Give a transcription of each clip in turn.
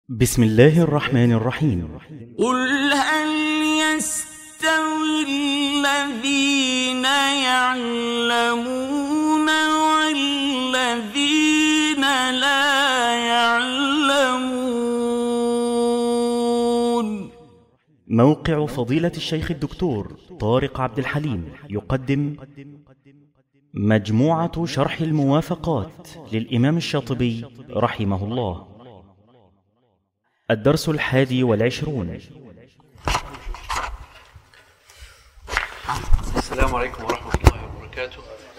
بسم الله الرحمن الرحيم قل هل يستوي الذين يعلمون والذين لا يعلمون موقع فضيلة الشيخ الدكتور طارق عبد الحليم يقدم مجموعة شرح الموافقات للإمام الشاطبي رحمه الله الدرس الحادي والعشرون السلام عليكم ورحمة الله وبركاته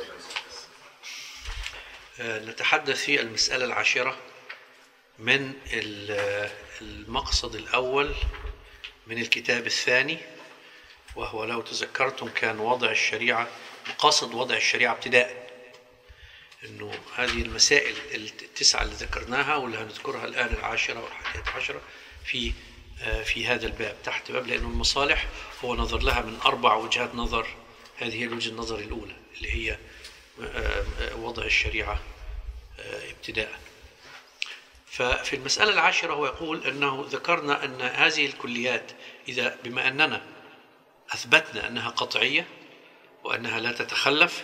آه، نتحدث في المسألة العاشرة من ال- المقصد الأول من الكتاب الثاني وهو لو تذكرتم كان وضع الشريعة مقاصد وضع الشريعة ابتداء انه هذه المسائل التسعة اللي ذكرناها واللي هنذكرها الآن العاشرة والحادية عشرة في آه، في هذا الباب تحت باب لأن المصالح هو نظر لها من أربع وجهات نظر هذه هي الوجهة النظر الأولى اللي هي آه، آه، وضع الشريعة آه، ابتداء ففي المسألة العاشرة هو يقول أنه ذكرنا أن هذه الكليات إذا بما أننا أثبتنا أنها قطعية وأنها لا تتخلف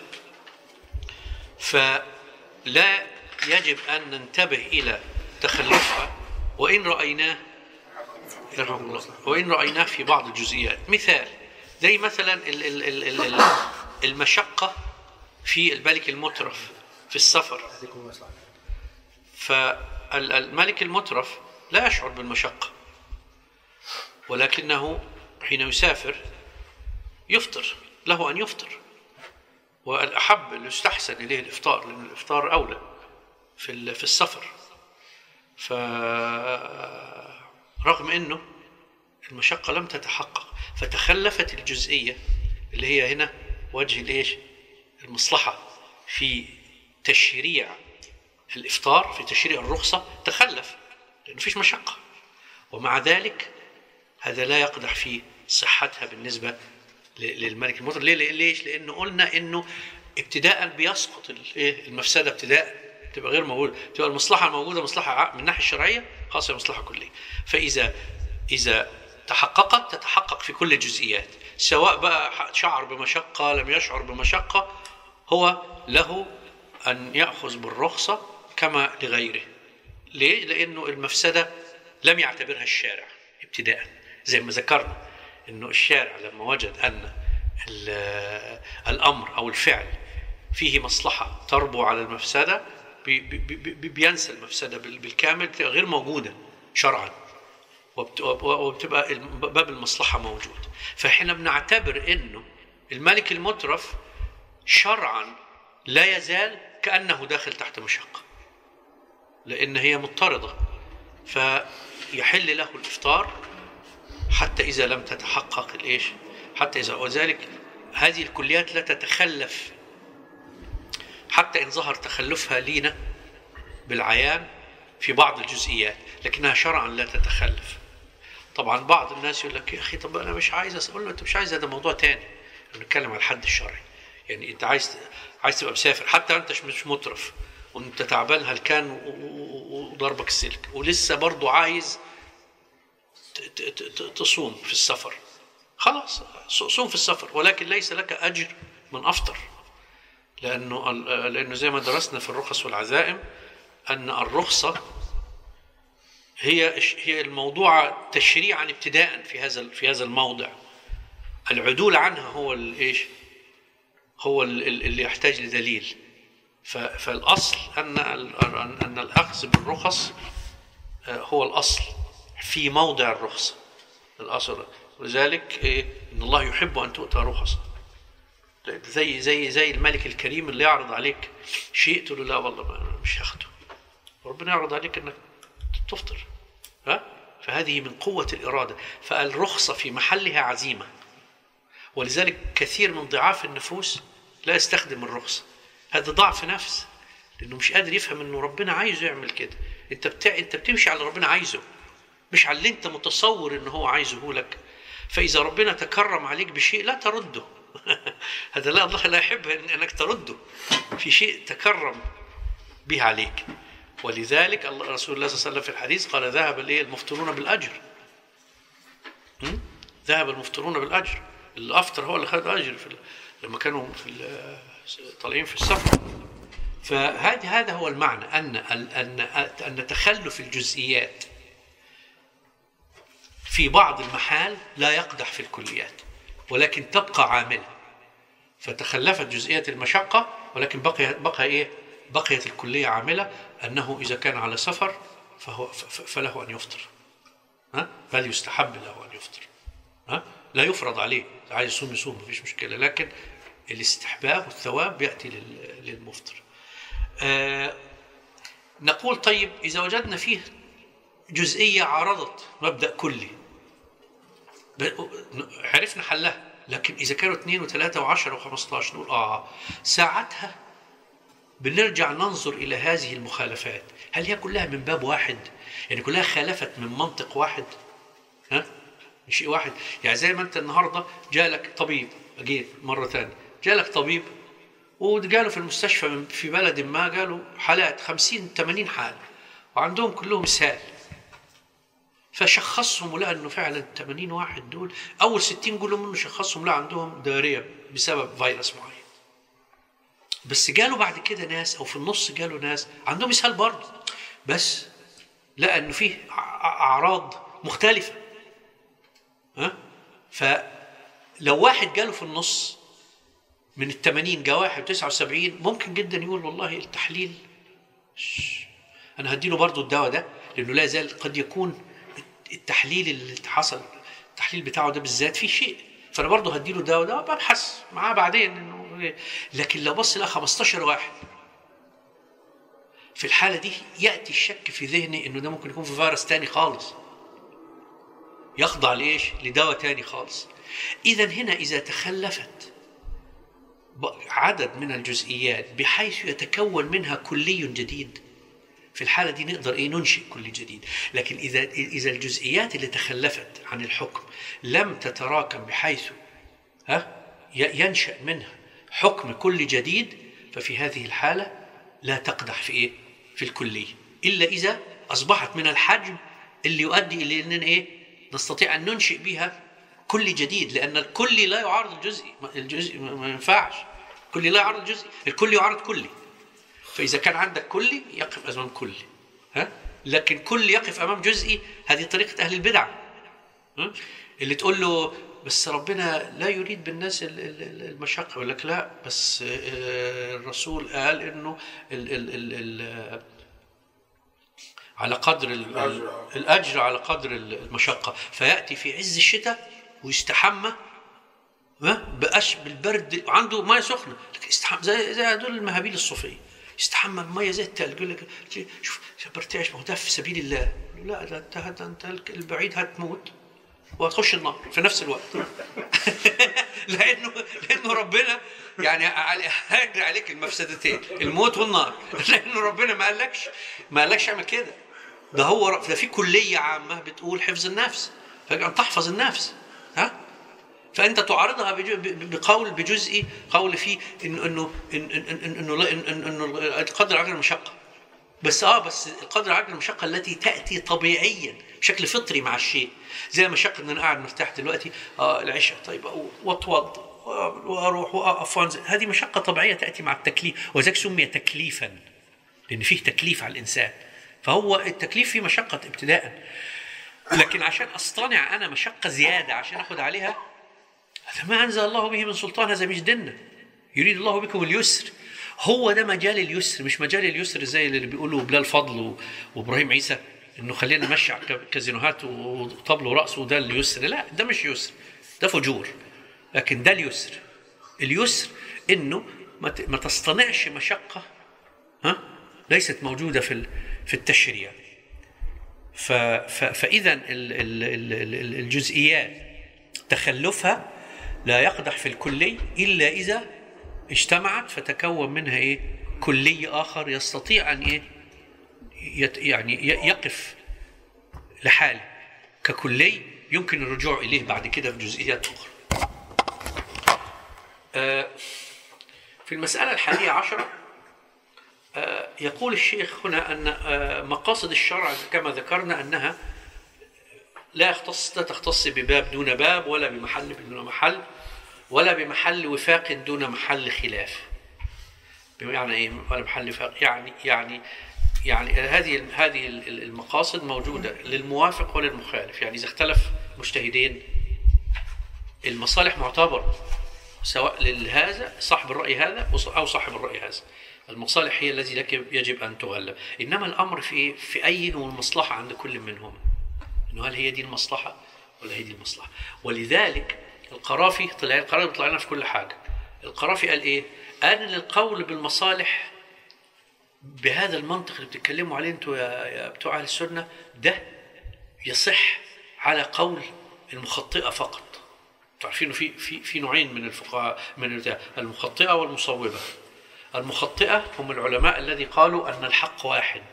فلا يجب أن ننتبه إلى تخلفها وإن رأيناه يرحمك الله وإن رأيناه في بعض الجزئيات مثال زي مثلا ال- ال- ال- ال- ال- المشقة في الملك المترف في السفر فالملك المترف لا يشعر بالمشقة ولكنه حين يسافر يفطر له أن يفطر والأحب اللي يستحسن إليه الإفطار لأن الإفطار أولى في ال- في السفر ف رغم أنه المشقة لم تتحقق فتخلفت الجزئية اللي هي هنا وجه الإيش المصلحة في تشريع الإفطار في تشريع الرخصة تخلف لأنه فيش مشقة ومع ذلك هذا لا يقدح في صحتها بالنسبة ل- للملك المطر ليه ليه- ليش لأنه قلنا أنه ابتداء بيسقط ال- إيه؟ المفسدة ابتداء تبقى غير موجودة تبقى المصلحة موجودة مصلحة ع- من الناحية الشرعية خاصة مصلحة كلية فإذا إذا تحققت تتحقق في كل الجزئيات سواء بقى ح- شعر بمشقة لم يشعر بمشقة هو له أن يأخذ بالرخصة كما لغيره ليه؟ لأنه المفسدة لم يعتبرها الشارع ابتداء زي ما ذكرنا أنه الشارع لما وجد أن ال- الأمر أو الفعل فيه مصلحة تربو على المفسدة بي- بي- بي- بينسى المفسدة بال- بالكامل بتبقى غير موجودة شرعا وبت- وبتبقى الم- باب المصلحة موجود فاحنا بنعتبر انه الملك المترف شرعا لا يزال كأنه داخل تحت مشقة لأن هي مضطردة فيحل له الإفطار حتى إذا لم تتحقق الإيش حتى إذا وذلك هذه الكليات لا تتخلف حتى إن ظهر تخلفها لينا بالعيان في بعض الجزئيات لكنها شرعا لا تتخلف طبعا بعض الناس يقول لك يا اخي طب انا مش عايز اقول له انت مش عايز هذا موضوع تاني بنتكلم على الحد الشرعي يعني انت عايز عايز تبقى مسافر حتى انت مش- مش مترف وانت تعبان هلكان و- و- و- وضربك السلك ولسه برضو عايز ت- ت- ت- تصوم في السفر خلاص صوم في السفر ولكن ليس لك اجر من افطر لانه ال- لانه زي ما درسنا في الرخص والعزائم ان الرخصه هي هي الموضوع تشريعا ابتداء في هذا في هذا الموضع العدول عنها هو الايش هو ال- ال- اللي يحتاج لدليل ف- فالاصل ان ال- ان أن الاخذ بالرخص آه، هو الاصل في موضع الرخصه الاصل ولذلك إيه؟ ان الله يحب ان تؤتى رخصه زي زي زي الملك الكريم اللي يعرض عليك شيء تقول له لا والله ما- أنا مش هاخده ربنا يعرض عليك انك تفطر ها فهذه من قوة الإرادة فالرخصة في محلها عزيمة ولذلك كثير من ضعاف النفوس لا يستخدم الرخصة هذا ضعف نفس لأنه مش قادر يفهم أنه ربنا عايزه يعمل كده أنت بتاع أنت بتمشي على ربنا عايزه مش على اللي أنت متصور أنه هو عايزه لك فإذا ربنا تكرم عليك بشيء لا ترده هذا لا الله لا يحب إن- أنك ترده في شيء تكرم به عليك ولذلك الله رسول الله صلى الله عليه وسلم في الحديث قال ذهب الايه المفطرون بالاجر م? ذهب المفطرون بالاجر الافطر هو اللي خد اجر في ال- لما كانوا في ال- طالعين في السفر فهذا هذا هو المعنى ان ان ان تخلف الجزئيات في بعض المحال لا يقدح في الكليات ولكن تبقى عامله فتخلفت جزئية المشقة ولكن بقي بقى ايه؟ بقيت الكلية عاملة انه اذا كان على سفر فهو ف- ف- فله ان يفطر. ها؟ بل يستحب له ان يفطر. ها؟ لا يفرض عليه، عايز يصوم يصوم مفيش مشكلة، لكن الاستحباب والثواب بياتي لل- للمفطر. آه نقول طيب اذا وجدنا فيه جزئية عارضت مبدأ كلي ب- عرفنا حلها لكن اذا كانوا اثنين وثلاثه وعشرة وخمسة نقول اه ساعتها بنرجع ننظر الى هذه المخالفات هل هي كلها من باب واحد يعني كلها خالفت من منطق واحد ها من شيء واحد يعني زي ما انت النهارده جالك طبيب اجيت مره ثانيه جالك طبيب وقالوا في المستشفى من- في بلد ما قالوا حالات 50 80 حاله وعندهم كلهم اسهال فشخصهم ولقى انه فعلا 80 واحد دول اول 60 قولوا منه شخصهم لا عندهم داريه بسبب فيروس معين بس قالوا بعد كده ناس او في النص قالوا ناس عندهم اسهال برضه بس لقى انه فيه ع- اعراض مختلفه ها فلو واحد جاله في النص من ال 80 جا واحد 79 ممكن جدا يقول والله التحليل انا هديله برضو الدواء ده لانه لا يزال قد يكون التحليل اللي حصل التحليل بتاعه ده بالذات فيه شيء فانا برضو هديله الدواء ده ببحث معاه بعدين انه إيه. لكن لو بص لها 15 واحد في الحاله دي ياتي الشك في ذهني انه ده ممكن يكون في فيروس تاني خالص يخضع لايش؟ لدواء تاني خالص اذا هنا اذا تخلفت ب- عدد من الجزئيات بحيث يتكون منها كلي جديد في الحالة دي نقدر ايه ننشئ كل جديد، لكن إذا إذا الجزئيات اللي تخلفت عن الحكم لم تتراكم بحيث ها ي- ينشأ منها حكم كل جديد ففي هذه الحالة لا تقدح في ايه؟ في الكلية، إلا إذا أصبحت من الحجم اللي يؤدي إلى أننا ايه؟ نستطيع أن ننشئ بها كل جديد لأن الكلي لا يعارض الجزئي، ما- الجزئي ما ما ينفعش، الكلي لا يعارض الجزئي، الكلي يعارض كلي. فإذا كان عندك كلي يقف أمام كلي ها لكن كل يقف أمام جزئي هذه طريقة أهل البدع ها؟ اللي تقول له بس ربنا لا يريد بالناس ال- ال- ال- المشقة يقول لك لا بس آه، الرسول قال إنه ال ال ال ال على قدر ال- ال- الأجر. الأجر على قدر المشقة فيأتي في عز الشتاء ويستحمى ها بأش بالبرد عنده ميه سخنه لكن يستحمى زي زي هدول المهابيل الصوفيه يستحمى بميه زي التلج يقول لك شوف برتعش ما هو ده في سبيل الله لا ده انت ده انت البعيد هتموت وهتخش النار في نفس الوقت لانه لانه ربنا يعني هيجري عليك المفسدتين الموت والنار لانه ربنا ما قالكش ما قالكش اعمل كده ده هو ده في كليه عامه بتقول حفظ النفس فان تحفظ النفس ها فانت تعارضها بج- ب- بقول بجزئي قول فيه انه انه إن- إن- إن- انه لا- إن- إن- انه القدر عجل المشقه بس اه بس القدر عجل المشقه التي تاتي طبيعيا بشكل فطري مع الشيء زي مشقه ان انا قاعد مرتاح دلوقتي اه العشاء طيب أو- واتوضا واروح واقف وانزل هذه مشقه طبيعيه تاتي مع التكليف وذلك سمي تكليفا لان فيه تكليف على الانسان فهو التكليف فيه مشقه ابتداء لكن عشان اصطنع انا مشقه زياده عشان اخذ عليها هذا ما انزل الله به من سلطان هذا مش ديننا يريد الله بكم اليسر هو ده مجال اليسر مش مجال اليسر زي اللي بيقولوا بلال فضل و- وابراهيم عيسى انه خلينا نمشي على الك- كازينوهات وطبل ورقص وده اليسر لا ده مش يسر ده فجور لكن ده اليسر اليسر انه ما ت- ما تصطنعش مشقه ها ليست موجوده في ال- في التشريع ف- ف- فاذا ال- ال- ال- ال- الجزئيات تخلفها لا يقدح في الكلي الا اذا اجتمعت فتكون منها ايه؟ كلي اخر يستطيع ان ايه؟ يت يعني ي- يقف لحاله ككلي يمكن الرجوع اليه بعد كده في جزئيات اخرى. آه، في المساله الحادية عشرة آه، يقول الشيخ هنا أن آه، مقاصد الشرع كما ذكرنا أنها لا يختص لا تختص بباب دون باب ولا بمحل دون محل ولا بمحل وفاق دون محل خلاف بمعنى ايه ولا محل وفاق يعني يعني يعني هذه هذه المقاصد موجوده للموافق وللمخالف يعني اذا اختلف مجتهدين المصالح معتبره سواء لهذا صاحب الراي هذا او صاحب الراي هذا المصالح هي التي لك يجب ان تغلب انما الامر في في ايهم المصلحه عند كل منهم انه هل هي دي المصلحه ولا هي دي المصلحه ولذلك القرافي طلع القرافي بيطلع لنا في كل حاجه القرافي قال ايه قال ان القول بالمصالح بهذا المنطق اللي بتتكلموا عليه انتوا يا يا بتوع اهل السنه ده يصح على قول المخطئه فقط تعرفين انه في في في نوعين من الفقهاء من البتاع، المخطئه والمصوبه المخطئه هم العلماء الذي قالوا ان الحق واحد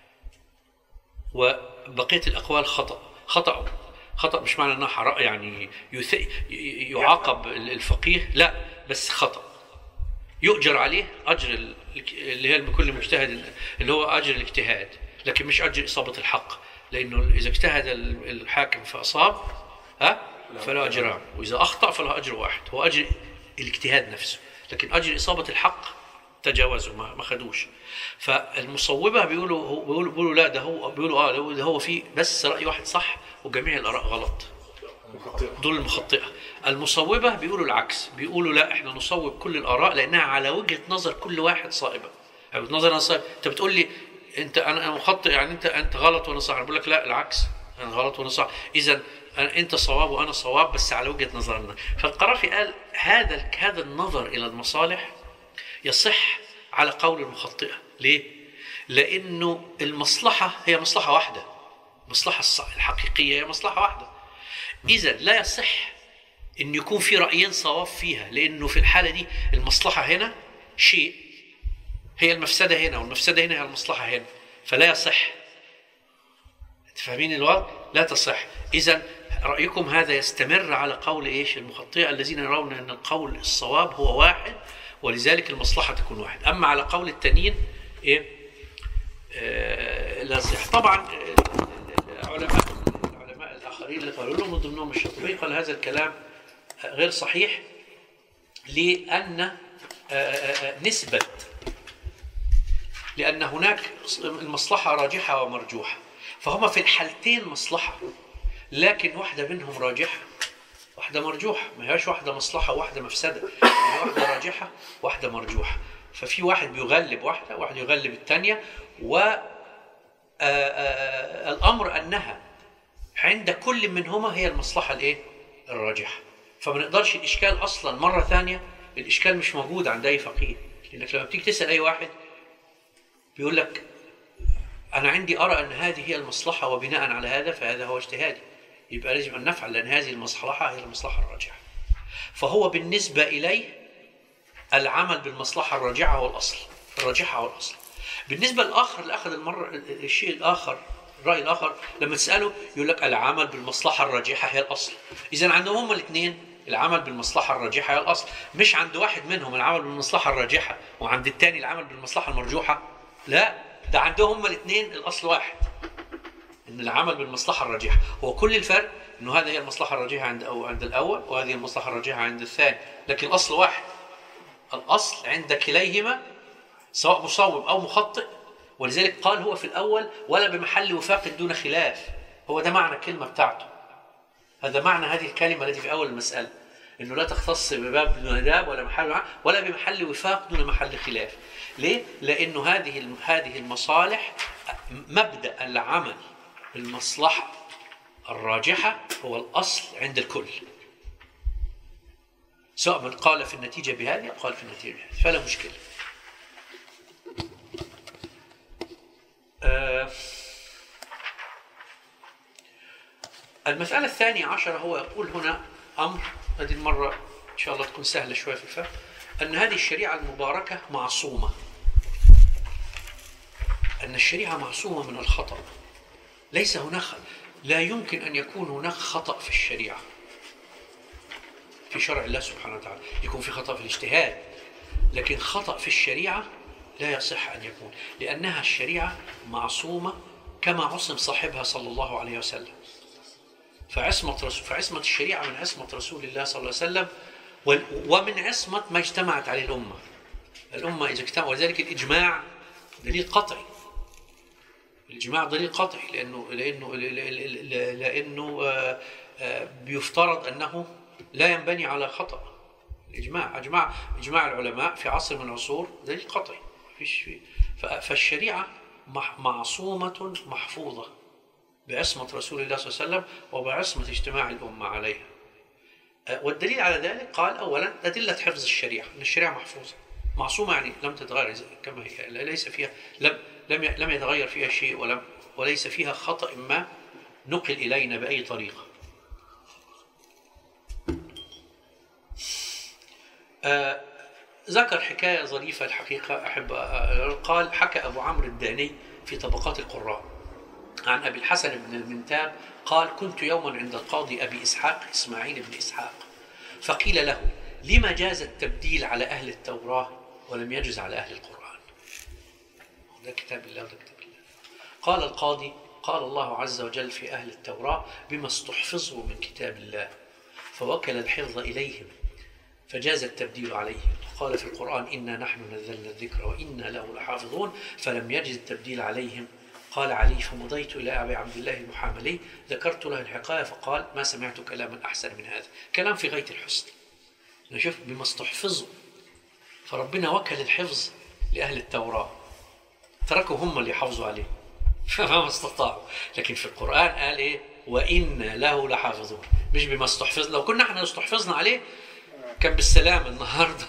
وبقيه الاقوال خطا خطا خطا مش معنى انها حرام يعني يث- يعاقب الفقيه لا بس خطا يؤجر عليه اجر ال- اللي هي لكل مجتهد اللي هو اجر الاجتهاد لكن مش اجر اصابه الحق لانه اذا اجتهد ال- الحاكم فاصاب ها فله اجران واذا اخطا فله اجر واحد هو اجر الاجتهاد نفسه لكن اجر اصابه الحق تجاوزوا ما ما خدوش فالمصوبه بيقولوا هو بيقولوا, بيقولوا لا ده هو بيقولوا اه ده هو في بس راي واحد صح وجميع الاراء غلط دول المخطئه المصوبه بيقولوا العكس بيقولوا لا احنا نصوب كل الاراء لانها على وجهه نظر كل واحد صائبه يعني وجهه نظر انا صائب انت بتقول لي انت انا أنا مخطئ يعني انت انت غلط وانا صح انا بقول لك لا العكس انا غلط وانا صح اذا انت صواب وانا صواب بس على وجهه نظرنا فالقرافي قال هذا هذا النظر الى المصالح يصح على قول المخطئه ليه لانه المصلحه هي مصلحه واحده المصلحه الص- الحقيقيه هي مصلحه واحده اذا لا يصح ان يكون في رايين صواب فيها لانه في الحاله دي المصلحه هنا شيء هي المفسده هنا والمفسده هنا هي المصلحه هنا فلا يصح انت فاهمين الوضع لا تصح اذا رايكم هذا يستمر على قول ايش المخطئه الذين يرون ان القول الصواب هو واحد ولذلك المصلحه تكون واحد اما على قول التانيين ايه آه لا يصح طبعا آه، العلماء العلماء الاخرين اللي قالوا لهم من ضمنهم الشاطبي قال هذا الكلام غير صحيح لان آه، آه، آه، نسبه لأن هناك المصلحة راجحة ومرجوحة فهما في الحالتين مصلحة لكن واحدة منهم راجحة واحدة مرجوحة ما هياش واحدة مصلحة وواحدة مفسدة يعني واحدة راجحة واحدة مرجوحة ففي واحد بيغلب واحدة واحد يغلب الثانية و آه، آه، الأمر أنها عند كل منهما هي المصلحة الإيه؟ الراجحة فما نقدرش الإشكال أصلا مرة ثانية الإشكال مش موجود عند أي فقيه لأنك لما بتيجي تسأل أي واحد بيقول لك أنا عندي أرى أن هذه هي المصلحة وبناء على هذا فهذا هو اجتهادي يبقى لازم أن نفعل لأن هذه المصلحة هي المصلحة الراجحة فهو بالنسبة إليه العمل بالمصلحة الراجحة هو الأصل الراجحة هو الأصل بالنسبة للآخر اللي أخذ المرة الشيء الآخر الرأي الآخر لما تسأله يقول لك العمل بالمصلحة الراجحة هي الأصل إذا عندهم هما الاثنين العمل بالمصلحة الراجحة هي الأصل مش عند واحد منهم العمل بالمصلحة الراجحة وعند الثاني العمل بالمصلحة المرجوحة لا ده عندهم هما الاثنين الأصل واحد ان العمل بالمصلحه الراجحه هو كل الفرق انه هذه هي المصلحه الراجحه عند أو عند الاول وهذه المصلحه الراجحه عند الثاني لكن الاصل واحد الاصل عند كليهما سواء مصوب او مخطئ ولذلك قال هو في الاول ولا بمحل وفاق دون خلاف هو ده معنى الكلمه بتاعته هذا معنى هذه الكلمه التي في اول المساله انه لا تختص بباب دون باب ولا محل ولا بمحل وفاق دون محل خلاف ليه لانه هذه هذه المصالح مبدا العمل بالمصلحه الراجحه هو الاصل عند الكل سواء من قال في النتيجه بهذه او قال في النتيجه بهذه فلا مشكله آه، المسألة الثانية عشرة هو يقول هنا أمر هذه المرة إن شاء الله تكون سهلة شوية في الفهم أن هذه الشريعة المباركة معصومة أن الشريعة معصومة من الخطأ ليس هناك لا يمكن أن يكون هناك خطأ في الشريعة في شرع الله سبحانه وتعالى يكون في خطأ في الاجتهاد لكن خطأ في الشريعة لا يصح أن يكون لأنها الشريعة معصومة كما عصم صاحبها صلى الله عليه وسلم فعصمة رسول فعصمة الشريعة من عصمة رسول الله صلى الله عليه وسلم وال- ومن عصمة ما اجتمعت عليه الأمة الأمة إذا اجتمع ولذلك الإجماع دليل قطعي الإجماع دليل قطعي لأنه لأنه لأنه آه، آه، بيفترض أنه لا ينبني على خطأ الإجماع إجماع إجماع العلماء في عصر من العصور دليل قطعي فيش فيه ف- فالشريعة مح- معصومة محفوظة بعصمة رسول الله صلى الله عليه وسلم وبعصمة اجتماع الأمة عليها آه، والدليل على ذلك قال أولا أدلة حفظ الشريعة أن الشريعة محفوظة معصومة يعني لم تتغير زي- كما هي ليس فيها لم لم ي- لم يتغير فيها شيء ولم وليس فيها خطأ ما نقل إلينا بأي طريقة آه، ذكر حكاية ظريفة الحقيقة أحب آه، قال حكى أبو عمرو الداني في طبقات القراء عن أبي الحسن بن المنتاب قال كنت يوما عند القاضي أبي إسحاق إسماعيل بن إسحاق فقيل له لما جاز التبديل على أهل التوراة ولم يجز على أهل القرآن ده كتاب الله وده كتاب الله قال القاضي قال الله عز وجل في أهل التوراة بما استحفظوا من كتاب الله فوكل الحفظ إليهم فجاز التبديل عليه قال في القرآن إنا نحن نزلنا الذكر وإنا له لحافظون فلم يجز التبديل عليهم قال علي فمضيت إلى أبي عبد الله المحاملي ذكرت له الحكاية فقال ما سمعت كلاما أحسن من هذا كلام في غاية الحسن نشوف بما استحفظوا فربنا وكل الحفظ لأهل التوراة تركوا هم اللي يحافظوا عليه فما استطاعوا لكن في القرآن قال إيه وإنا له لحافظون مش بما استحفظ لو كنا احنا استحفظنا عليه كان بالسلام النهارده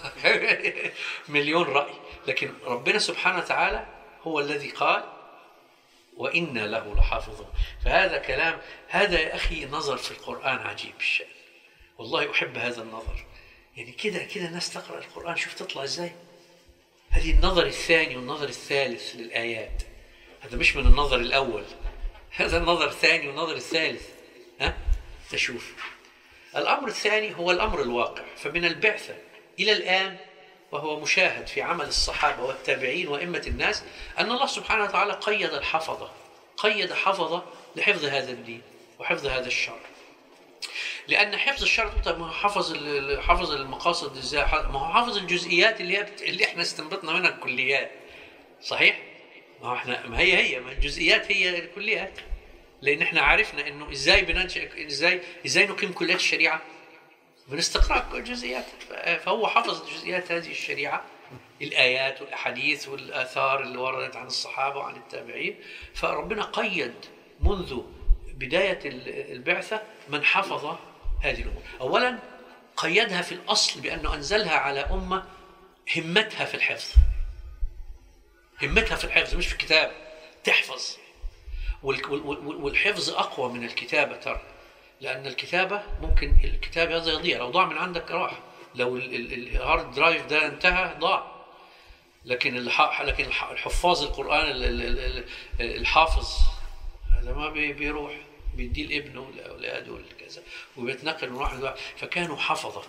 مليون رأي لكن ربنا سبحانه وتعالى هو الذي قال وإنا له لحافظون فهذا كلام هذا يا أخي نظر في القرآن عجيب الشأن والله أحب هذا النظر يعني كده كده الناس تقرأ القرآن شوف تطلع إزاي هذه النظر الثاني والنظر الثالث للآيات هذا مش من النظر الأول هذا النظر الثاني والنظر الثالث ها تشوف الأمر الثاني هو الأمر الواقع فمن البعثة إلى الآن وهو مشاهد في عمل الصحابة والتابعين وأئمة الناس أن الله سبحانه وتعالى قيد الحفظة قيد حفظة لحفظ هذا الدين وحفظ هذا الشرع لأن حفظ الشرع طب ما هو حفظ ال- حفظ المقاصد ازاي ما هو حافظ الجزئيات اللي هي بت- اللي احنا استنبطنا منها الكليات صحيح؟ ما هو احنا ما هي هي ما الجزئيات هي الكليات لان احنا عرفنا انه ازاي بننشئ ازاي ازاي نقيم كليات الشريعه من استقراء الجزئيات فهو حفظ جزئيات هذه الشريعه الايات والاحاديث والاثار اللي وردت عن الصحابه وعن التابعين فربنا قيد منذ بدايه ال- البعثه من حفظ هذه الامور اولا قيدها في الاصل بانه انزلها على امه همتها في الحفظ همتها في الحفظ مش في الكتاب تحفظ وال- وال- وال- والحفظ اقوى من الكتابه ترى لان الكتابه ممكن الكتاب هذا يضيع لو ضاع من عندك راح لو ال- ال- الهارد درايف ده انتهى ضاع لكن الح- لكن الح- الحفاظ القران ال- ال- ال- ال- الحافظ هذا ما بي- بيروح بيديه لابنه لاولاده ولا كذا وبيتنقل من واحد لواحد فكانوا حفظه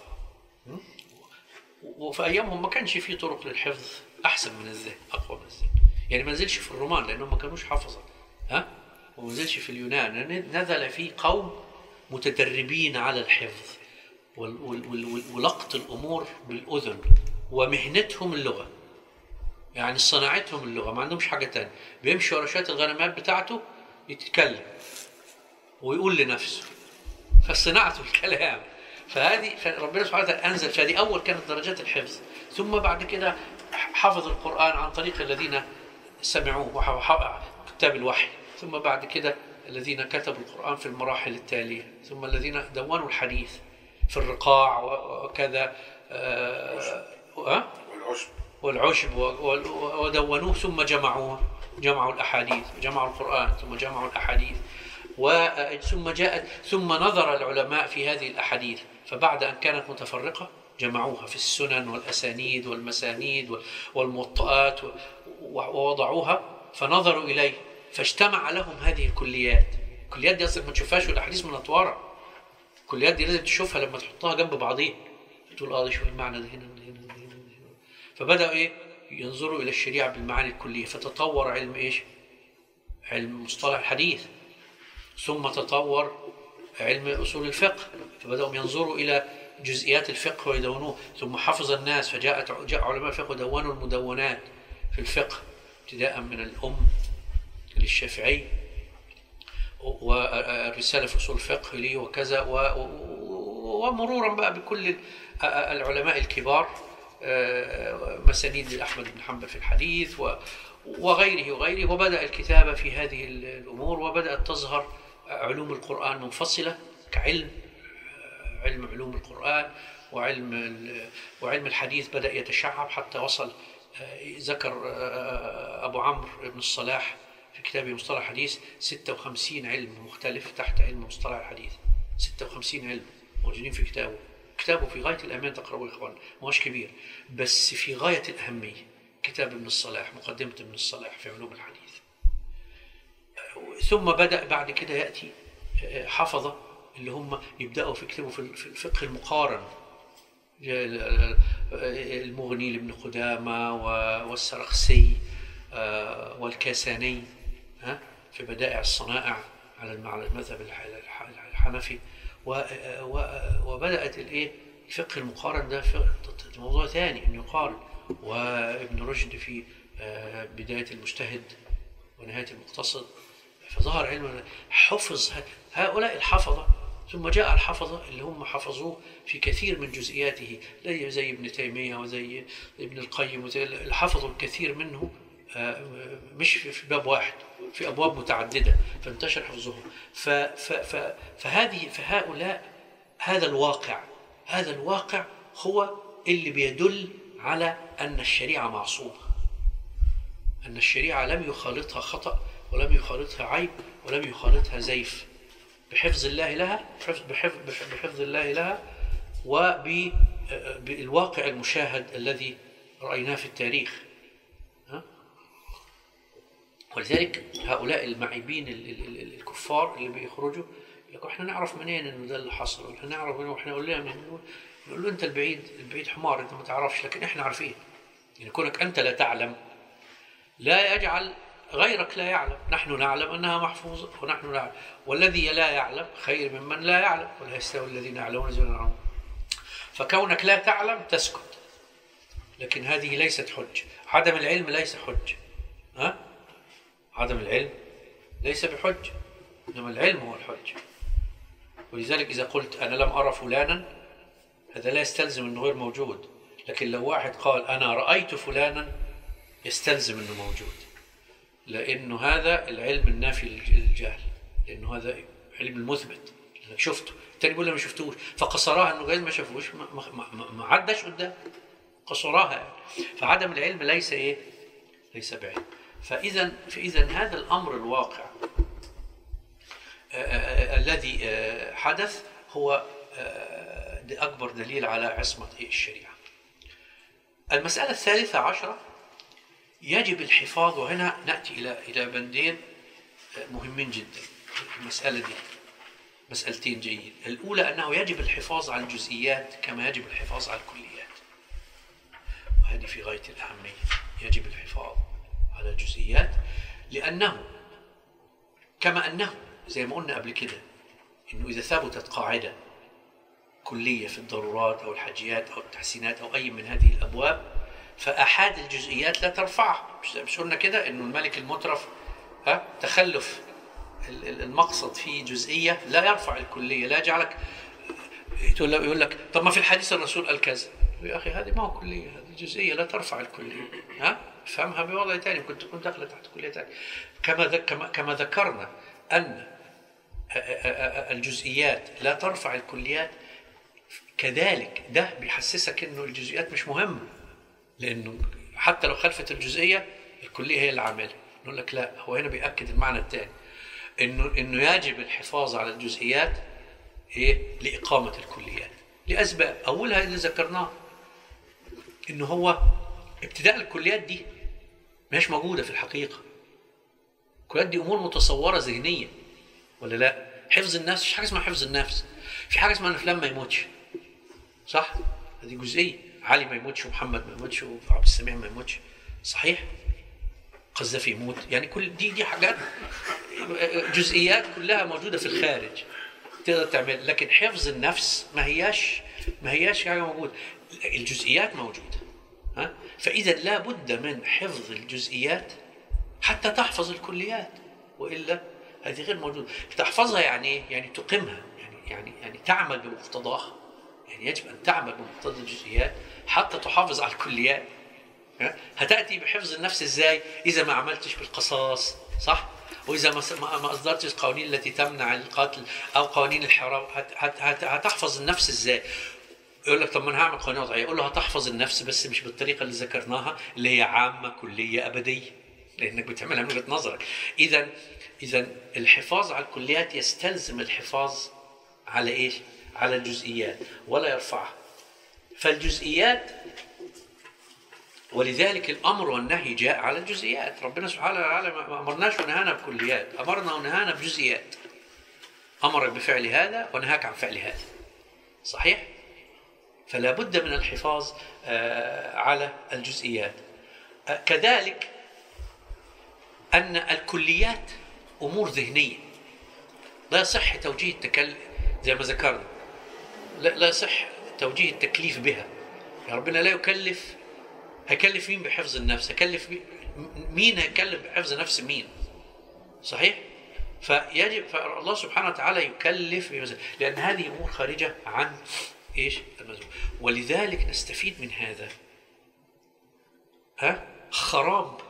وفي ايامهم ما كانش في طرق للحفظ احسن من الذهن اقوى من الذهن يعني ما نزلش في الرومان لانهم ما كانوش حفظه ها وما نزلش في اليونان نزل في قوم متدربين على الحفظ وال- وال- وال- وال- ولقط الامور بالاذن ومهنتهم اللغه يعني صناعتهم اللغه ما عندهمش حاجه تانية بيمشي ورا شويه الغنمات بتاعته يتكلم ويقول لنفسه فصناعته الكلام فهذه فربنا سبحانه وتعالى انزل فهذه اول كانت درجات الحفظ ثم بعد كده حفظ القران عن طريق الذين سمعوه وح- وح- كتاب الوحي ثم بعد كده الذين كتبوا القران في المراحل التاليه ثم الذين دونوا الحديث في الرقاع و- وكذا آه آه والعشب والعشب و- و- ودونوه ثم جمعوه جمعوا الاحاديث جمعوا القران ثم جمعوا الاحاديث و- ثم جاءت ثم نظر العلماء في هذه الاحاديث فبعد ان كانت متفرقه جمعوها في السنن والاسانيد والمسانيد وال- والموطئات و- ووضعوها فنظروا اليه فاجتمع لهم هذه الكليات الكليات دي اصلا ما تشوفهاش والاحاديث من اطوارها الكليات دي لازم تشوفها لما تحطها جنب بعضيها تقول اه ده شوف المعنى ده هنا ده هنا ده هنا, ده هنا. فبداوا ايه ينظروا الى الشريعه بالمعاني الكليه فتطور علم ايش؟ علم مصطلح الحديث ثم تطور علم اصول الفقه فبداوا ينظروا الى جزئيات الفقه ويدونوه ثم حفظ الناس فجاءت جاء علماء الفقه ودونوا المدونات في الفقه ابتداء من الام للشافعي والرسالة في أصول الفقه لي وكذا و- و- ومرورا بقى بكل العلماء الكبار آه، مسانيد لأحمد بن حنبل في الحديث و- وغيره وغيره وبدأ الكتابة في هذه الأمور وبدأت تظهر علوم القرآن منفصلة كعلم آه، علم علوم القرآن وعلم ال- وعلم الحديث بدأ يتشعب حتى وصل آه، ذكر آه، أبو عمرو بن الصلاح في كتابه مصطلح الحديث 56 علم مختلف تحت علم مصطلح الحديث 56 علم موجودين في كتابه كتابه في غاية الأمان تقرأوه يا إخوان ماهوش كبير بس في غاية الأهمية كتاب ابن الصلاح مقدمة ابن الصلاح في علوم الحديث ثم بدأ بعد كده يأتي حفظة اللي هم يبدأوا في يكتبوا في في الفقه المقارن المغني لابن قدامة و- والسرخسي آه، والكاساني ها، في بدائع الصنائع على الم- على المذهب الح- الح- الحنفي و- و- وبدأت الايه الفقه المقارن ده في موضوع ثاني انه يقارن وابن رشد في آه، بداية المجتهد ونهاية المقتصد فظهر علم حفظ ه- هؤلاء الحفظة ثم جاء الحفظة اللي هم حفظوه في كثير من جزئياته زي زي ابن تيمية وزي ابن القيم وزي اللي حفظوا الكثير منه آه، مش في في باب واحد في أبواب متعددة فانتشر حفظهم ف ف ف فهذه فهؤلاء هذا الواقع هذا الواقع هو اللي بيدل على أن الشريعة معصومة أن الشريعة لم يخالطها خطأ ولم يخالطها عيب ولم يخالطها زيف بحفظ الله لها بحفظ, بحفظ, بحفظ الله لها وبالواقع المشاهد الذي رأيناه في التاريخ ها؟ ولذلك هؤلاء المعيبين ال- ال- ال- الكفار اللي بيخرجوا يقول احنا نعرف منين انه ده اللي حصل احنا نعرف منين واحنا نقول لهم نقول له انت البعيد البعيد حمار انت ما تعرفش لكن احنا عارفين يعني كونك انت لا تعلم لا يجعل غيرك لا يعلم نحن نعلم أنها محفوظة ونحن نعلم والذي لا يعلم خير ممن لا يعلم ولا يستوي الذين يعلمون الذين يعلمون فكونك لا تعلم تسكت لكن هذه ليست حج عدم العلم ليس حج ها عدم العلم ليس بحج إنما العلم هو الحج ولذلك إذا قلت أنا لم أرى فلانا هذا لا يستلزم أنه غير موجود لكن لو واحد قال أنا رأيت فلانا يستلزم أنه موجود لأنه هذا العلم النافي للجهل لأنه هذا علم المثبت لأنك شفته التاني بيقول لي ما شفتوش فقصراها انه جايز ما شافوش ما, ما, ما, ما عداش قدام قصراها يعني. فعدم العلم ليس ايه؟ ليس بعلم فاذا فاذا هذا الامر الواقع آه، آه، الذي آه، حدث هو آه، ده اكبر دليل على عصمه إيه؟ الشريعه. المساله الثالثه عشره يجب الحفاظ وهنا ناتي الى الى بندين آه، مهمين جدا المساله دي مسألتين جيد الأولى أنه يجب الحفاظ على الجزئيات كما يجب الحفاظ على الكليات وهذه في غاية الأهمية يجب الحفاظ على الجزئيات لأنه كما أنه زي ما قلنا قبل كده أنه إذا ثبتت قاعدة كلية في الضرورات أو الحاجيات أو التحسينات أو أي من هذه الأبواب فأحاد الجزئيات لا ترفعها مش- مش قلنا كده أنه الملك المترف ها تخلف ال- ال- المقصد في جزئيه لا يرفع الكليه لا يجعلك تقول له يقول لك طب ما في الحديث الرسول قال كذا يا اخي هذه ما هو كليه هذه جزئيه لا ترفع الكليه ها فهمها بوضع ثاني ممكن تكون داخله تحت كليه ثانيه كما ذك- كما كما ذكرنا ان أ- أ- أ- الجزئيات لا ترفع الكليات كذلك ده بيحسسك انه الجزئيات مش مهمه لانه حتى لو خلفت الجزئيه الكليه هي اللي عاملها نقول لك لا هو هنا بياكد المعنى الثاني انه انه يجب الحفاظ على الجزئيات ايه لاقامه الكليات لاسباب اولها اللي ذكرناها انه هو ابتداء الكليات دي مش موجوده في الحقيقه الكليات دي امور متصوره ذهنيا ولا لا حفظ النفس مش حاجه اسمها حفظ النفس في حاجه اسمها ان فلان ما يموتش صح هذه جزئيه علي ما يموتش ومحمد ما يموتش وعبد السميع ما يموتش صحيح قذافي يموت يعني كل دي دي حاجات جزئيات كلها موجوده في الخارج تقدر تعمل لكن حفظ النفس ما هياش ما هياش حاجه موجوده الجزئيات موجوده ها فاذا لا بد من حفظ الجزئيات حتى تحفظ الكليات والا هذه غير موجوده تحفظها يعني ايه؟ يعني تقيمها يعني يعني يعني تعمل بمقتضاها يعني يجب ان تعمل بمقتضى الجزئيات حتى تحافظ على الكليات ها؟ هتاتي بحفظ النفس ازاي اذا ما عملتش بالقصاص صح واذا ما ما ما اصدرتش القوانين التي تمنع القتل او قوانين الحرام هت هت هت هتحفظ النفس ازاي يقول لك طب ما انا هعمل قوانين وضعيه يقول له هتحفظ النفس بس مش بالطريقه اللي ذكرناها اللي هي عامه كليه ابديه لانك بتعملها من وجهه نظرك اذا اذا الحفاظ على الكليات يستلزم الحفاظ على ايش على الجزئيات ولا يرفعها فالجزئيات ولذلك الامر والنهي جاء على الجزئيات ربنا سبحانه وتعالى ما امرناش ونهانا بكليات امرنا ونهانا بجزئيات امرك بفعل هذا ونهاك عن فعل هذا صحيح فلا بد من الحفاظ آه، على الجزئيات آه، كذلك ان الكليات امور ذهنيه لا يصح توجيه التكل زي ما ذكرنا لا لا يصح توجيه التكليف بها يا ربنا لا يكلف هيكلف مين بحفظ النفس هيكلف مين- مين هيكلف بحفظ نفس مين صحيح فيجب فالله سبحانه وتعالى يكلف بمزاج لان هذه امور خارجه عن ايش المزاج ولذلك نستفيد من هذا ها خراب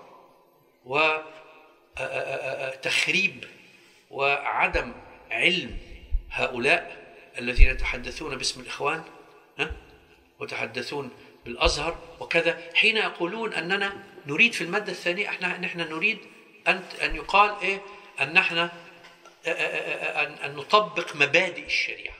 وتخريب وعدم علم هؤلاء الذين يتحدثون باسم الإخوان ها؟ وتحدثون بالأزهر وكذا حين يقولون أننا نريد في المادة الثانية احنا نحن نريد أن أن يقال إيه أن نحن أن أن نطبق مبادئ الشريعة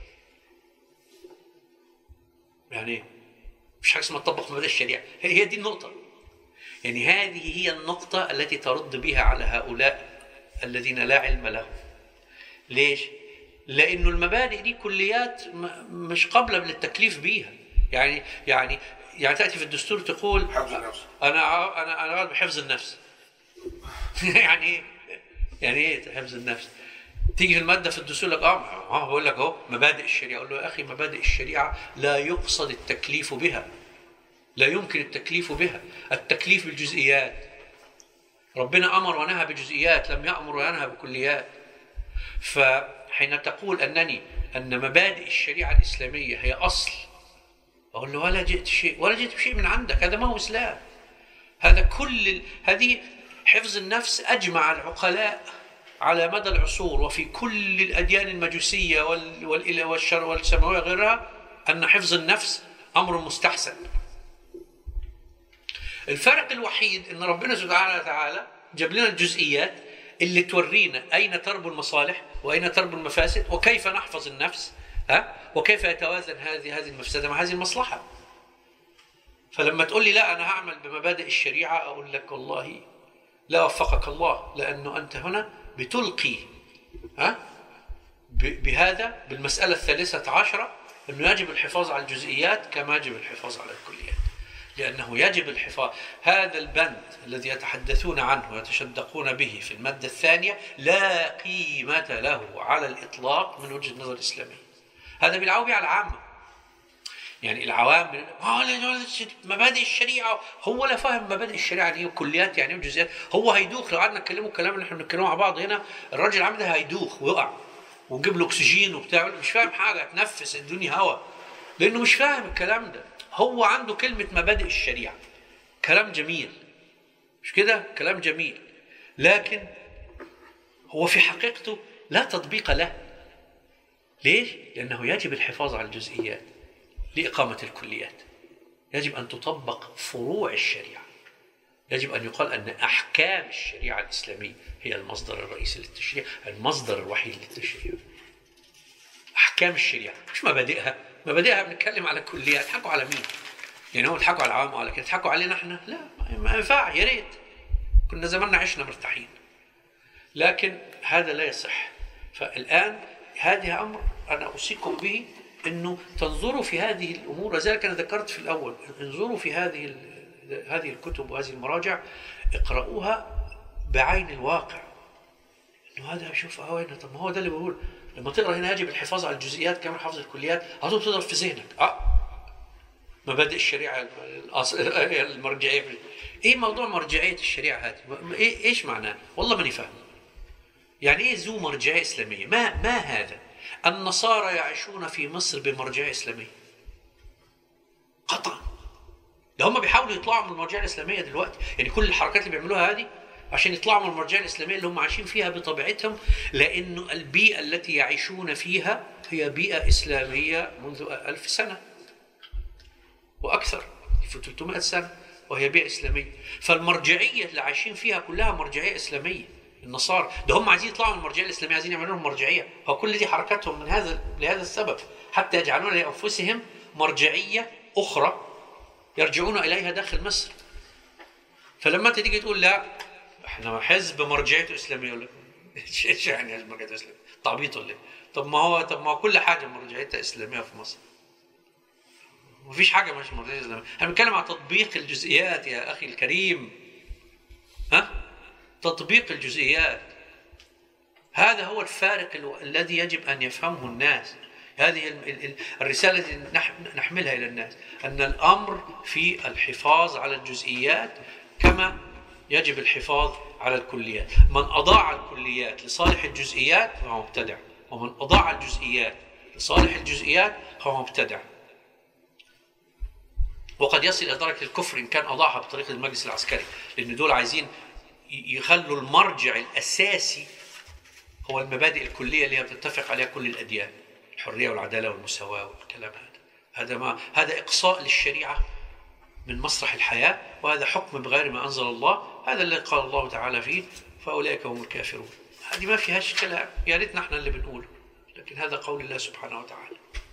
يعني إيه؟ مش حاجة اسمها تطبق مبادئ الشريعة هي هي دي النقطة يعني هذه هي النقطة التي ترد بها على هؤلاء الذين لا علم لهم ليش؟ لأنه المبادئ دي كليات م- مش قابلة للتكليف بيها يعني يعني يعني تأتي في الدستور تقول حفظ النفس. أنا ع- أنا أنا أقعد بحفظ النفس يعني إيه؟ يعني إيه حفظ النفس؟ تيجي في المادة في الدستور لك اه اه بقول لك اهو مبادئ الشريعة اقول له يا اخي مبادئ الشريعة لا يقصد التكليف بها لا يمكن التكليف بها التكليف بالجزئيات ربنا امر ونهى بجزئيات لم يامر وينهى بكليات فحين تقول انني ان مبادئ الشريعه الاسلاميه هي اصل اقول له ولا جئت شيء ولا جئت بشيء من عندك هذا ما هو اسلام هذا كل ال... هذه حفظ النفس اجمع العقلاء على مدى العصور وفي كل الاديان المجوسيه وال... وال... والشر والسماويه غيرها ان حفظ النفس امر مستحسن الفرق الوحيد ان ربنا سبحانه وتعالى جاب لنا الجزئيات اللي تورينا اين تربو المصالح واين تربو المفاسد وكيف نحفظ النفس ها وكيف يتوازن هذه هذه المفسده مع هذه المصلحه فلما تقول لي لا انا هعمل بمبادئ الشريعه اقول لك والله لا وفقك الله لانه انت هنا بتلقي ها ب- بهذا بالمساله الثالثه عشره انه يجب الحفاظ على الجزئيات كما يجب الحفاظ على الكليات لأنه يجب الحفاظ هذا البند الذي يتحدثون عنه ويتشدقون به في المادة الثانية لا قيمة له على الإطلاق من وجهة نظر الإسلامية هذا بيلعبوا بيه على العامة يعني العوام بي- آه لا- لا- لا، مبادئ الشريعة هو لا فاهم مبادئ الشريعة دي وكليات يعني وجزئيات هو هيدوخ لو قعدنا نتكلموا الكلام اللي احنا بنتكلمه مع بعض هنا الراجل العام ده هيدوخ ويقع ونجيب له اكسجين وبتاع مش فاهم حاجة تنفس الدنيا هوا لأنه مش فاهم الكلام ده هو عنده كلمة مبادئ الشريعة كلام جميل مش كده كلام جميل لكن هو في حقيقته لا تطبيق له ليش؟ لأنه يجب الحفاظ على الجزئيات لإقامة الكليات يجب أن تطبق فروع الشريعة يجب أن يقال أن أحكام الشريعة الإسلامية هي المصدر الرئيسي للتشريع المصدر الوحيد للتشريع أحكام الشريعة مش مبادئها مبادئها بنتكلم على كليات تضحكوا على مين يعني هم يضحكوا على العوام وعلى كده يضحكوا علينا احنا لا ما ينفع يا ريت كنا زماننا عشنا مرتاحين لكن هذا لا يصح فالآن هذه أمر أنا أوصيكم به أنه تنظروا في هذه الأمور لذلك أنا ذكرت في الأول انظروا في هذه هذه الكتب وهذه المراجع اقرأوها بعين الواقع انه هذا شوف اه وين طب ما هو ده اللي بقول لما تقرا هنا يجب الحفاظ على الجزئيات كما حفظ الكليات هتقوم تضرب في ذهنك اه مبادئ الشريعه الأص- المرجعيه ايه موضوع مرجعيه الشريعه هذه ايه ايش معناه والله ماني فاهم يعني ايه ذو مرجعيه اسلاميه ما ما هذا النصارى يعيشون في مصر بمرجعيه اسلاميه قطعا ده هم بيحاولوا يطلعوا من المرجعيه الاسلاميه دلوقتي يعني كل الحركات اللي بيعملوها هذه عشان يطلعوا من المرجعيه الاسلاميه اللي هم عايشين فيها بطبيعتهم لانه البيئه التي يعيشون فيها هي بيئه اسلاميه منذ ألف سنه واكثر في 300 سنه وهي بيئه اسلاميه فالمرجعيه اللي عايشين فيها كلها مرجعيه اسلاميه النصارى ده هم عايزين يطلعوا من المرجعيه الاسلاميه عايزين يعملوا لهم مرجعيه هو كل دي حركاتهم من هذا لهذا السبب حتى يجعلون لانفسهم مرجعيه اخرى يرجعون اليها داخل مصر فلما انت تيجي تقول لا احنا حزب مرجعيته اسلاميه يقول لك ايش يعني حزب مرجعيته اسلاميه؟ تعبيط ولا ايه؟ طب ما هو طب ما هو كل حاجه مرجعيتها اسلاميه في مصر مفيش حاجه مش مرجعيه اسلاميه احنا بنتكلم عن تطبيق الجزئيات يا اخي الكريم ها تطبيق الجزئيات هذا هو الفارق الو- الذي يجب ان يفهمه الناس هذه ال- ال- ال- الرساله التي نح- نحملها الى الناس ان الامر في الحفاظ على الجزئيات كما يجب الحفاظ على الكليات من اضاع الكليات لصالح الجزئيات فهو مبتدع ومن اضاع الجزئيات لصالح الجزئيات فهو مبتدع وقد يصل الى درجه الكفر ان كان اضاعها بطريقه المجلس العسكري لان دول عايزين ي- يخلوا المرجع الاساسي هو المبادئ الكليه اللي هي بتتفق عليها كل الاديان الحريه والعداله والمساواه والكلام هذا هذا ما هذا اقصاء للشريعه من مسرح الحياه وهذا حكم بغير ما انزل الله هذا اللي قال الله تعالى فيه فاولئك هم الكافرون هذه ما فيهاش كلام يا ريتنا احنا اللي بنقوله لكن هذا قول الله سبحانه وتعالى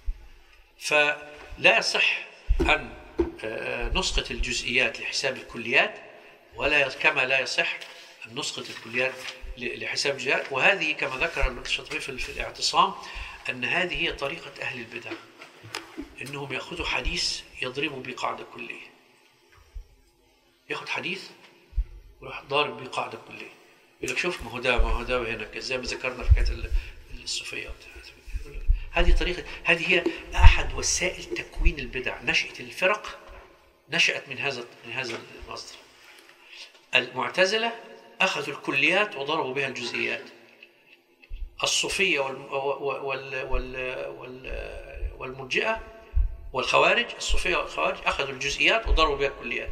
فلا يصح أن آه، نسقط الجزئيات لحساب الكليات ولا كما لا يصح أن نسقط الكليات ل- لحساب الجزئيات وهذه كما ذكر الشاطبي في في الاعتصام أن هذه هي طريقة أهل البدع إنهم يأخذوا حديث يضربوا به قاعدة كلية ياخذ حديث ويروح ضارب به قاعدة كلية يقول لك شوف ما هو ده ما هو ده هنا زي ما ذكرنا في حكاية ال- الصوفية وبتاع. هذه طريقة هذه هي أحد وسائل تكوين البدع نشأة الفرق نشأت من هذا من هذا المصدر المعتزلة أخذوا الكليات وضربوا بها الجزئيات الصوفية وال وال وال وال والمرجئة والخوارج الصوفية والخوارج أخذوا الجزئيات وضربوا بها الكليات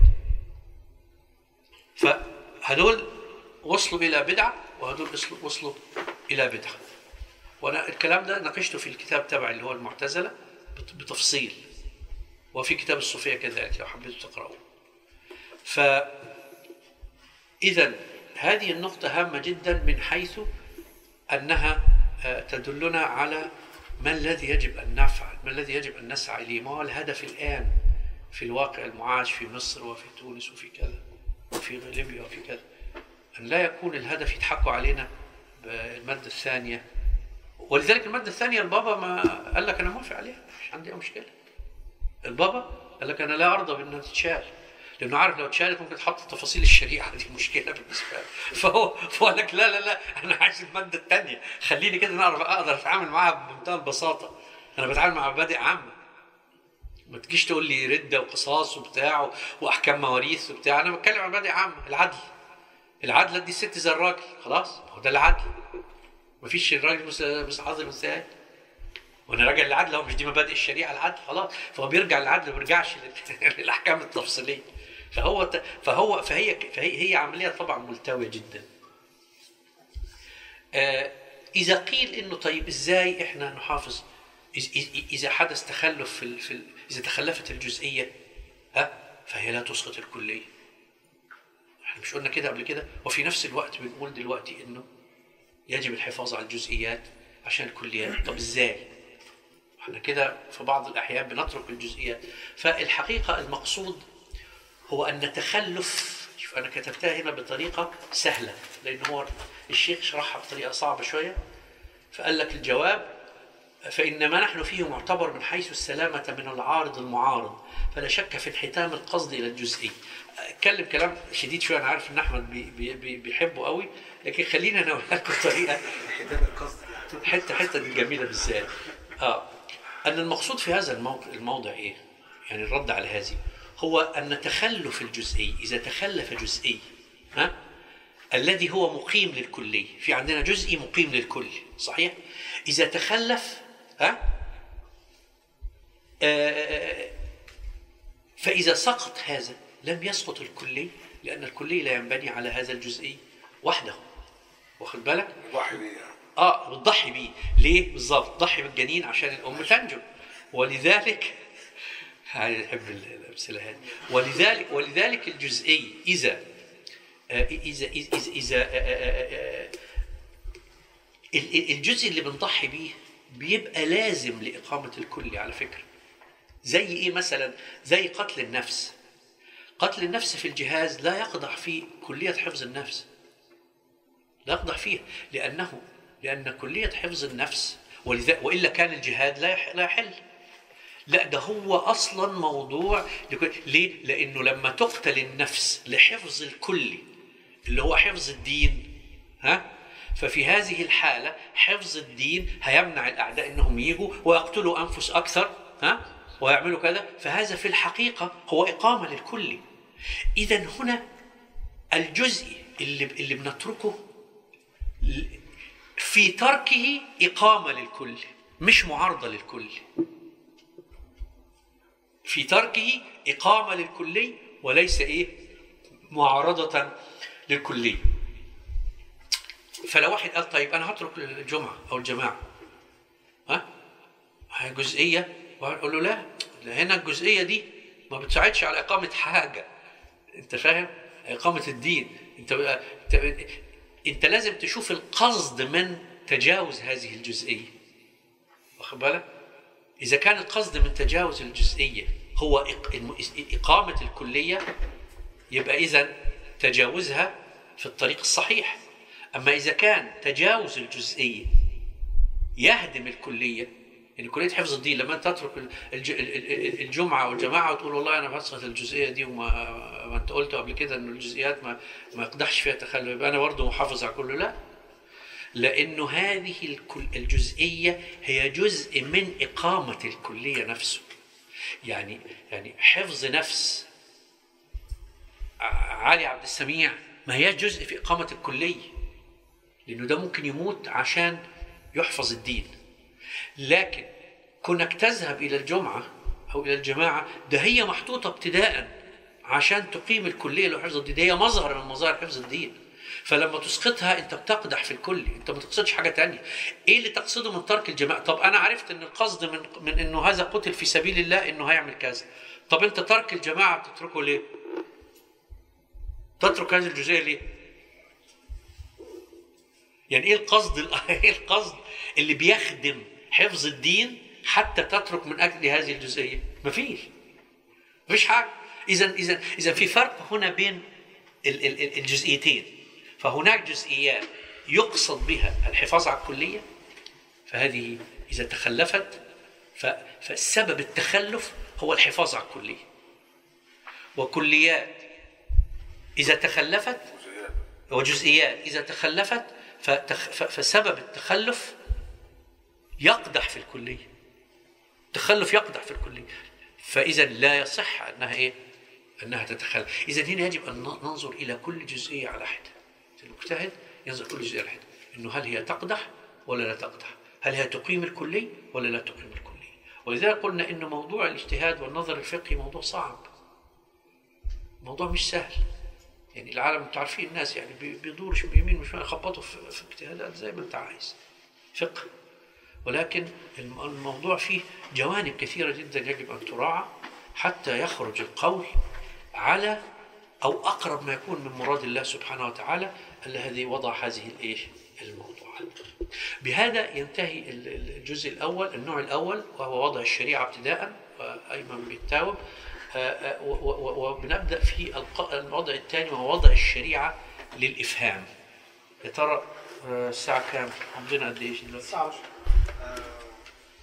فهدول وصلوا إلى بدعة وهدول وصلوا- وصلوا إلى بدعة وانا الكلام ده ناقشته في الكتاب تبعي اللي هو المعتزله بت- بتفصيل وفي كتاب الصوفيه كذلك لو حبيتوا تقرأوه ف اذا هذه النقطه هامه جدا من حيث انها آه، تدلنا على ما الذي يجب ان نفعل ما الذي يجب ان نسعى اليه ما هو الهدف الان في الواقع المعاش في مصر وفي تونس وفي كذا وفي ليبيا وفي كذا ان لا يكون الهدف يضحكوا علينا بالماده الثانيه ولذلك الماده الثانيه البابا ما قال لك انا موافق عليها مش عندي اي مشكله البابا قال لك انا لا ارضى بانها تتشال لانه عارف لو اتشالت ممكن تحط تفاصيل الشريعه دي مشكله بالنسبه له فهو فهو قال لك لا لا لا انا عايز الماده الثانيه خليني كده نعرف اقدر اتعامل معاها بمنتهى البساطه انا بتعامل مع مبادئ عامه ما تجيش تقول لي رده وقصاص وبتاع واحكام مواريث وبتاع انا بتكلم عن مبادئ عامه العدل العدل ادي الست زي الراجل خلاص هو ده العدل مفيش الراجل مس- مس عاظم ازاي وانا راجع للعدل هو مش دي مبادئ الشريعه العدل خلاص فهو بيرجع للعدل ما بيرجعش لل- للاحكام التفصيليه فهو ت- فهو فهي فهي هي عمليه طبعا ملتويه جدا آه، اذا قيل انه طيب ازاي احنا نحافظ إذ- إذ- اذا حدث تخلف في ال- في ال- اذا تخلفت الجزئيه ها فهي لا تسقط الكليه احنا مش قلنا كده قبل كده وفي نفس الوقت بنقول دلوقتي انه يجب الحفاظ على الجزئيات عشان الكليات طب ازاي احنا كده في بعض الاحيان بنترك الجزئيات فالحقيقه المقصود هو ان التخلف شوف انا كتبتها هنا بطريقه سهله لان هو الشيخ شرحها بطريقه صعبه شويه فقال لك الجواب فإن ما نحن فيه معتبر من حيث السلامة من العارض المعارض فلا شك في انحتام القصد إلى الجزئي اتكلم كلام شديد شويه انا عارف ان احمد بي بي بي بيحبه قوي لكن خلينا انا اقول لكم طريقه حته حته دي جميله بالذات اه ان المقصود في هذا الموضع, الموضع ايه؟ يعني الرد على هذه هو ان تخلف الجزئي اذا تخلف جزئي ها الذي هو مقيم للكلي في عندنا جزئي مقيم للكل صحيح اذا تخلف ها آه فاذا سقط هذا لم يسقط الكلي لان الكلي لا ينبني على هذا الجزئي وحده واخد بالك ضحي بيه اه بتضحي بيه ليه بالظبط تضحي بالجنين عشان الام تنجو ولذلك احب الامثله هذه ولذلك ولذلك الجزئي اذا آه، اذا اذا اذا آه، آه، الجزء اللي بنضحي بيه بيبقى لازم لاقامه الكل على فكره زي ايه مثلا زي قتل النفس قتل النفس في الجهاز لا يقضح في كليه حفظ النفس لا يقضح فيه لانه لان كليه حفظ النفس ولذا والا كان الجهاد لا لا يحل لا ده هو اصلا موضوع ليه؟ لانه لما تقتل النفس لحفظ الكل اللي هو حفظ الدين ها ففي هذه الحاله حفظ الدين هيمنع الاعداء انهم يجوا ويقتلوا انفس اكثر ها ويعملوا كذا فهذا في الحقيقه هو اقامه للكل اذا هنا الجزء اللي اللي بنتركه في تركه اقامه للكل مش معارضه للكل في تركه إقامة للكلي وليس إيه معارضة للكلي فلو واحد قال طيب أنا هترك الجمعة أو الجماعة ها هي جزئية وأقول له لا لا هنا الجزئية دي ما بتساعدش على إقامة حاجة أنت فاهم؟ إقامة الدين أنت أنت, انت لازم تشوف القصد من تجاوز هذه الجزئية واخد بالك؟ إذا كان القصد من تجاوز الجزئية هو إقامة الكلية يبقى إذا تجاوزها في الطريق الصحيح أما إذا كان تجاوز الجزئية يهدم الكلية يعني كلية حفظ الدين لما تترك الجمعة والجماعة وتقول والله أنا بسقط الجزئية دي وما ما أنت قلت قبل كده إن الجزئيات ما ما يقدحش فيها تخلف يبقى أنا برضه محافظ على كله لا لأنه هذه الجزئية هي جزء من إقامة الكلية نفسه يعني يعني حفظ نفس علي عبد السميع ما هي جزء في إقامة الكلية لأنه ده ممكن يموت عشان يحفظ الدين لكن كونك تذهب إلى الجمعة أو إلى الجماعة ده هي محطوطة ابتداء عشان تقيم الكلية لحفظ الدين ده هي مظهر من مظاهر حفظ الدين فلما تسقطها انت بتقدح في الكل انت ما تقصدش حاجه تانية ايه اللي تقصده من ترك الجماعه طب انا عرفت ان القصد من من انه هذا قتل في سبيل الله انه هيعمل كذا طب انت ترك الجماعه بتتركه ليه تترك هذه الجزئيه ليه يعني ايه القصد ايه القصد اللي بيخدم حفظ الدين حتى تترك من اجل هذه الجزئيه مفيش مفيش حاجه اذا اذا اذا في فرق هنا بين الجزئيتين فهناك جزئيات يقصد بها الحفاظ على الكليه فهذه اذا تخلفت فالسبب التخلف هو الحفاظ على الكليه وكليات اذا تخلفت وجزئيات اذا تخلفت فسبب التخلف يقدح في الكليه التخلف يقدح في الكليه فاذا لا يصح انها ايه انها تتخلف اذا هنا يجب ان ننظر الى كل جزئيه على حده المجتهد ينظر كل جزئيه على حده انه هل هي تقدح ولا لا تقدح هل هي تقيم الكلي ولا لا تقيم الكلي ولذلك قلنا انه موضوع الاجتهاد والنظر الفقهي موضوع صعب موضوع مش سهل يعني العالم انتوا عارفين الناس يعني بيدوروا بيمين وشمال يخبطوا في, في اجتهادات زي ما انت عايز فقه ولكن الموضوع فيه جوانب كثيرة جدا يجب أن تراعى حتى يخرج القول على أو أقرب ما يكون من مراد الله سبحانه وتعالى الذي وضع هذه الإيش الموضوعات بهذا ينتهي الجزء الأول النوع الأول وهو وضع الشريعة ابتداء أيمن بيتاوب وبنبدأ في الوضع الثاني وهو وضع الشريعة للإفهام يا ترى الساعة كام؟ عندنا قد إيش دلوقتي؟ الساعة 10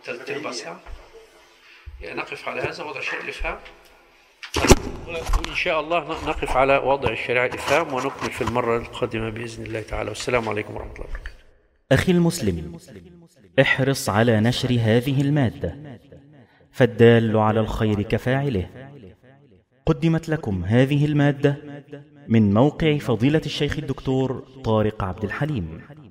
ثلاث ارباع ساعه يعني نقف على هذا وضع شرع الافهام وان شاء الله نقف على وضع الشريعه الافهام ونكمل في المره القادمه باذن الله تعالى والسلام عليكم ورحمه الله وبركاته أخي المسلم احرص على نشر هذه المادة فالدال على الخير كفاعله قدمت لكم هذه المادة من موقع فضيلة الشيخ الدكتور طارق عبد الحليم